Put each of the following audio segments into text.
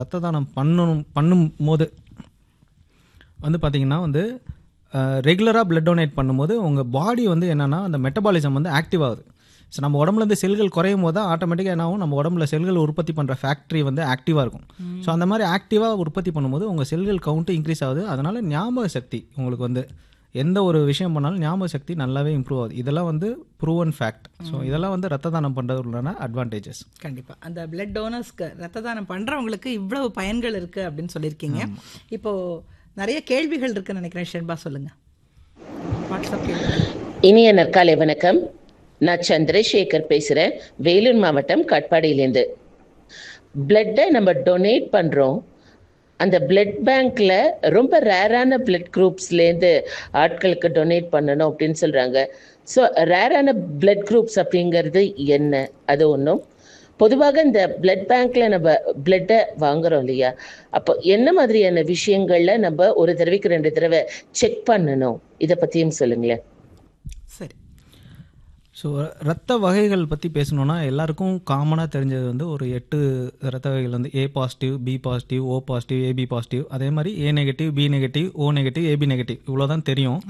ரத்த தானம் பண்ணணும் பண்ணும்போது வந்து பார்த்தீங்கன்னா வந்து ரெகுலராக பிளட் டொனேட் பண்ணும்போது உங்கள் பாடி வந்து என்னென்னா அந்த மெட்டபாலிசம் வந்து ஆக்டிவ் ஆகுது ஸோ நம்ம உடம்புல இருந்து செல்கள் குறையும் போது தான் ஆட்டோமேட்டிக்காக என்ன ஆகும் நம்ம உடம்புல செல்கள் உற்பத்தி பண்ணுற ஃபேக்ட்ரி வந்து ஆக்டிவாக இருக்கும் ஸோ அந்த மாதிரி ஆக்டிவாக உற்பத்தி பண்ணும்போது உங்கள் செல்கள் கவுண்ட்டு இன்க்ரீஸ் ஆகுது அதனால் ஞாபக சக்தி உங்களுக்கு வந்து எந்த ஒரு விஷயம் பண்ணாலும் ஞாபக சக்தி நல்லாவே இம்ப்ரூவ் ஆகுது இதெல்லாம் வந்து ப்ரூவன் ஃபேக்ட் ஸோ இதெல்லாம் வந்து ரத்த தானம் பண்ணுறதுலான அட்வான்டேஜஸ் கண்டிப்பா அந்த பிளட் டோனர்ஸ்க்கு ரத்த தானம் பண்றவங்களுக்கு இவ்வளவு பயன்கள் இருக்கு அப்படின்னு சொல்லியிருக்கீங்க இப்போ நிறைய கேள்விகள் இருக்குன்னு நினைக்கிறேன் ஷென்பா சொல்லுங்க வாட்ஸ்அப் கேள்வி இனிய நற்காலை வணக்கம் நான் சந்திரசேகர் பேசுகிறேன் வேலூர் மாவட்டம் கட்பாடியிலேருந்து பிளட்டை நம்ம டொனேட் பண்ணுறோம் அந்த பிளட் பேங்க்ல ரொம்ப ரேரான பிளட் குரூப்ஸ்லேருந்து ஆட்களுக்கு டொனேட் பண்ணணும் அப்படின்னு சொல்கிறாங்க ஸோ ரேரான பிளட் குரூப்ஸ் அப்படிங்கிறது என்ன அது ஒன்றும் பொதுவாக இந்த பிளட் பேங்க்ல நம்ம பிளட்டை வாங்குறோம் இல்லையா அப்போ என்ன மாதிரியான விஷயங்கள்ல நம்ம ஒரு தடவைக்கு ரெண்டு தடவை செக் பண்ணணும் இதை பற்றியும் சொல்லுங்களேன் சரி ஸோ ரத்த வகைகள் பற்றி பேசணுன்னா எல்லாருக்கும் காமனாக தெரிஞ்சது வந்து ஒரு எட்டு ரத்த வகைகள் வந்து A positive B positive O positive AB positive அதே மாதிரி A negative B negative O negative AB negative இவ்வளோ தான் தெரியும்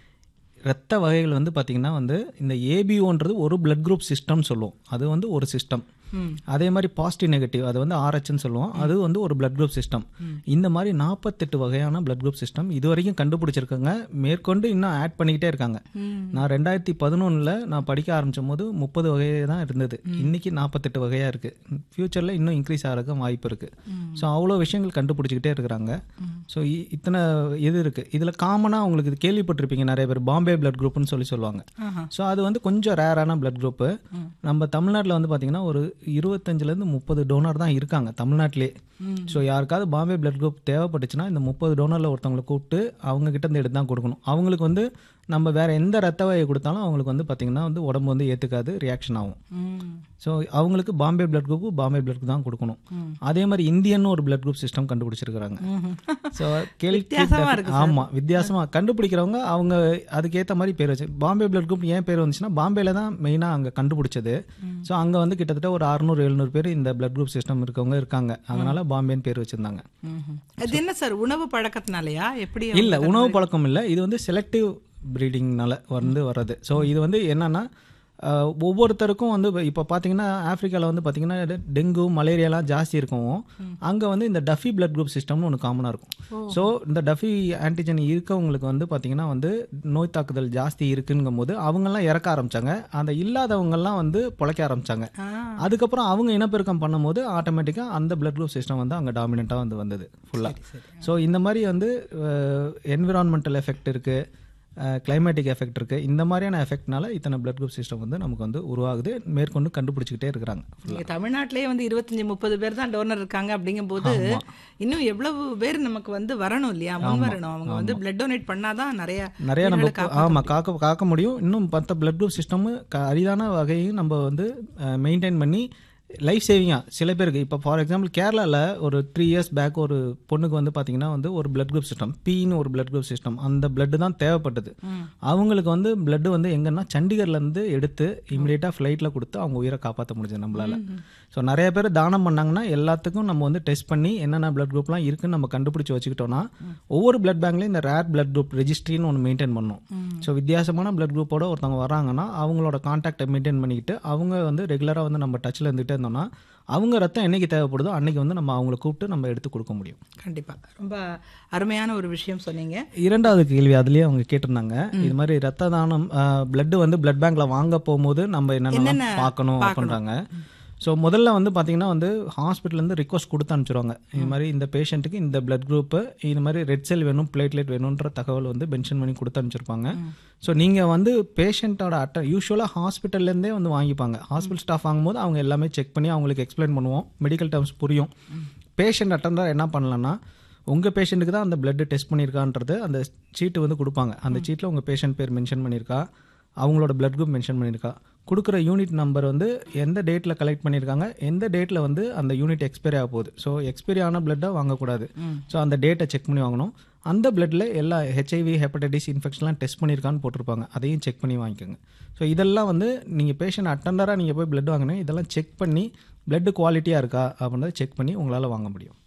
ரத்த வகைகள் வந்து பார்த்திங்கன்னா வந்து இந்த ஏபிஓன்றது ஒரு பிளட் குரூப் சிஸ்டம் சொல்லுவோம் அது வந்து ஒரு சிஸ்டம் அதே மாதிரி பாசிட்டிவ் நெகட்டிவ் அது வந்து ஆர்ஹெச்னு சொல்லுவோம் அது வந்து ஒரு பிளட் குரூப் சிஸ்டம் இந்த மாதிரி நாற்பத்தெட்டு வகையான பிளட் குரூப் சிஸ்டம் இது வரைக்கும் கண்டுபிடிச்சிருக்காங்க மேற்கொண்டு இன்னும் ஆட் பண்ணிக்கிட்டே இருக்காங்க நான் ரெண்டாயிரத்தி பதினொன்றில் நான் படிக்க ஆரம்பிச்சும் போது முப்பது வகையே தான் இருந்தது இன்னைக்கு நாற்பத்தெட்டு வகையாக இருக்குது ஃப்யூச்சரில் இன்னும் இன்க்ரீஸ் ஆகிறதுக்கு வாய்ப்பு இருக்குது ஸோ அவ்வளோ விஷயங்கள் கண்டுபிடிச்சிக்கிட்டே இருக்கிறாங்க ஸோ இத்தனை இது இருக்குது இதில் காமனாக உங்களுக்கு இது கேள்விப்பட்டிருப்பீங்க நிறைய பேர் பாம்பே பிளட் குரூப்னு சொல்லி சொல்லுவாங்க ஸோ அது வந்து கொஞ்சம் ரேரான பிளட் குரூப்பு நம்ம தமிழ்நாட்டில் வந்து பார்த்திங்கன்னா ஒரு இருபத்தஞ்சிலேருந்து முப்பது டோனர் தான் இருக்காங்க தமிழ்நாட்டிலே ஸோ யாருக்காவது பாம்பே பிளட் குரூப் தேவைப்பட்டுச்சுன்னா இந்த முப்பது டோனரில் ஒருத்தவங்களை கூப்பிட்டு அவங்க கிட்ட இருந்து எடுத்து தான் கொடுக்கணும் அவங்களுக்கு வந்து நம்ம வேற எந்த ரத்த வகையை கொடுத்தாலும் அவங்களுக்கு வந்து பார்த்திங்கன்னா வந்து உடம்பு வந்து ஏற்றுக்காது ரியாக்ஷன் ஆகும் ஸோ அவங்களுக்கு Bombay blood group Bombay blood தான் கொடுக்கணும் அதே மாதிரி இந்தியன் ஒரு பிளட் குரூப் சிஸ்டம் கண்டுபிடிச்சிருக்கிறாங்க ஸோ கேள்வி வித்தியாசமா இருக்கு ஆமாம் வித்தியாசமாக கண்டுபிடிக்கிறவங்க அவங்க அதுக்கேற்ற மாதிரி பேர் வச்சு பாம்பே பிளட் குரூப் ஏன் பேர் வந்துச்சுன்னா பாம்பேல தான் மெயினாக அங்கே கண்டுபிடிச்சது ஸோ அங்கே வந்து கிட்டத்தட்ட ஒரு அறுநூறு எழுநூறு பேர் இந்த பிளட் குரூப் சிஸ்டம் இருக்கவங்க இருக்காங்க அதனால பாம்பேன்னு பேர் வச்சிருந்தாங்க அது என்ன சார் உணவு பழக்கத்தினாலயா எப்படி இல்லை உணவு பழக்கம் இல்லை இது வந்து செலக்டிவ் ப்ரீடிங்னால வந்து வர்றது ஸோ இது வந்து என்னன்னா அஹ், ஒவ்வொருத்தருக்கும் வந்து இப்போ பார்த்தீங்கன்னா ஆப்பிரிக்காவில் வந்து பார்த்தீங்கன்னா டெங்கு மலேரியாலாம் ஜாஸ்தி இருக்கும் அங்கே வந்து இந்த டஃபி பிளட் குரூப் சிஸ்டம்னு ஒன்று காமனாக இருக்கும் ஸோ இந்த டஃபி ஆன்டிஜன் இருக்கவங்களுக்கு வந்து பார்த்தீங்கன்னா வந்து நோய் தாக்குதல் ஜாஸ்தி இருக்குங்கும் போது அவங்கெல்லாம் இறக்க ஆரம்பிச்சாங்க அந்த இல்லாதவங்கெல்லாம் வந்து பொழைக்க ஆரம்பிச்சாங்க அதுக்கப்புறம் அவங்க இனப்பெருக்கம் பண்ணும்போது ஆட்டோமேட்டிக்காக அந்த பிளட் குரூப் சிஸ்டம் வந்து அங்கே டாமினண்ட்டாக வந்து வந்தது ஃபுல்லாக ஸோ இந்த மாதிரி வந்து என்விரான்மெண்டல் எஃபெக்ட் இருக்குது கிளைமேட்டிக் எஃபெக்ட் இருக்குது இந்த மாதிரியான எஃபெக்ட்னால இத்தனை பிளட் குரூப் சிஸ்டம் வந்து நமக்கு வந்து உருவாகுது மேற்கொண்டு கண்டுபிடிச்சிக்கிட்டே இருக்கிறாங்க நீங்க தமிழ்நாட்டிலேயே வந்து இருபத்தஞ்சு முப்பது பேர் தான் டோனர் இருக்காங்க அப்படிங்கும்போது இன்னும் எவ்வளவு பேர் நமக்கு வந்து வரணும் இல்லையா முன் வரணும் அவங்க வந்து பிளட் டொனேட் பண்ணாதான் நிறைய நிறைய நம்ம உயிர்களை காப்பாத்த ஆமாம் காக்க காக்க முடியும் இன்னும் மற்ற பிளட் குரூப் சிஸ்டமும் க அரிதான வகையும் நம்ம வந்து மெயின்டைன் பண்ணி லைஃப் சேவிங்காக சில பேருக்கு இப்போ ஃபார் எக்ஸாம்பிள் கேரளாவில் ஒரு த்ரீ இயர்ஸ் பேக் ஒரு பொண்ணுக்கு வந்து பார்த்தீங்கன்னா வந்து ஒரு பிளட் குரூப் சிஸ்டம் பின்னு ஒரு பிளட் குரூப் சிஸ்டம் அந்த பிளட் தான் தேவைப்பட்டது அவங்களுக்கு வந்து பிளட் வந்து எங்கன்னா சண்டிகர்லேருந்து எடுத்து இமிடியேட்டாக ஃப்ளைட்டில் கொடுத்து அவங்க உயிரை காப்பாற்ற முடிஞ்சது நம்மளால ஸோ நிறைய பேர் தானம் பண்ணாங்கன்னா எல்லாத்துக்கும் நம்ம வந்து டெஸ்ட் பண்ணி என்னென்ன பிளட் குரூப்லாம் இருக்குன்னு நம்ம கண்டுபிடிச்சி வச்சுக்கிட்டோம்னா ஒவ்வொரு பிளட் பேங்க்லேயும் இந்த ரேர் பிளட் குரூப் ரெஜிஸ்ட்ரின்னு ஒன்று மெயின்டைன் பண்ணணும் ஸோ வித்தியாசமான பிளட் குரூப்போட ஒருத்தவங்க வராங்கன்னா அவங்களோட கான்டாக்டை மெயின்டைன் பண்ணிக்கிட்டு அவங்க வந்து ரெகுலராக வந்து நம்ம டச்சில் இருந்துகிட்டே இருந்தோம்னா அவங்க ரத்தம் என்னைக்கு தேவைப்படுதோ அன்னைக்கு வந்து நம்ம அவங்கள கூப்பிட்டு நம்ம எடுத்து கொடுக்க முடியும் கண்டிப்பா ரொம்ப அருமையான ஒரு விஷயம் சொன்னீங்க இரண்டாவது கேள்வி அதுலயே அவங்க கேட்டிருந்தாங்க இது மாதிரி ரத்த தானம் பிளட் வந்து பிளட் பேங்க்ல வாங்க போகும்போது நம்ம என்னென்ன என்னென்ன பார்க்கணும் அப்படின்றாங்க ஸோ முதல்ல வந்து பார்த்தீங்கன்னா வந்து ஹாஸ்பிட்டல்லேருந்து ரிக்வஸ்ட் கொடுத்து அனுப்பிச்சிருவாங்க இது மாதிரி இந்த பேஷண்ட்டுக்கு இந்த பிளட் குரூப்பு இது மாதிரி ரெட் செல் வேணும் பிளேட்லெட் வேணுன்ற தகவல் வந்து மென்ஷன் பண்ணி கொடுத்து அனுப்பிச்சிருப்பாங்க ஸோ நீங்கள் வந்து பேஷண்ட்டோட அட்ட யூஸ்வலாக ஹாஸ்பிட்டல்லேருந்தே வந்து வாங்கிப்பாங்க ஹாஸ்பிட்டல் ஸ்டாஃப் வாங்கும்போது அவங்க எல்லாமே செக் பண்ணி அவங்களுக்கு எக்ஸ்பிளைன் பண்ணுவோம் மெடிக்கல் டேர்ம்ஸ் புரியும் பேஷண்ட் அட்டண்டர் என்ன பண்ணலான்னா உங்கள் பேஷண்ட்டுக்கு தான் அந்த பிளட் டெஸ்ட் பண்ணியிருக்கான்றது அந்த சீட்டு வந்து கொடுப்பாங்க அந்த சீட்டில் உங்கள் பேஷண்ட் பேர் மென்ஷன் பண்ணியிருக்கா அவங்களோட பிளட் குரூப் மென்ஷன் பண்ணியிருக்கா கொடுக்குற யூனிட் நம்பர் வந்து எந்த டேட்டில் கலெக்ட் பண்ணியிருக்காங்க எந்த டேட்டில் வந்து அந்த யூனிட் எக்ஸ்பைரி ஆக போகுது ஸோ எக்ஸ்பைரி ஆன பிளட்டை வாங்கக்கூடாது ஸோ அந்த டேட்டை செக் பண்ணி வாங்கணும் அந்த பிளட்டில் எல்லா ஹெச்ஐவி ஹெப்படைட்டிஸ் இன்ஃபெக்ஷன்லாம் டெஸ்ட் பண்ணியிருக்கான்னு போட்டிருப்பாங்க அதையும் செக் பண்ணி வாங்கிக்கோங்க ஸோ இதெல்லாம் வந்து நீங்கள் பேஷண்ட் அட்டண்டராக நீங்கள் போய் பிளட் வாங்கினீங்க இதெல்லாம் செக் பண்ணி பிளட் குவாலிட்டியாக இருக்கா அப்படின்றத செக் பண்ணி உங்களால் வாங்க முடியும்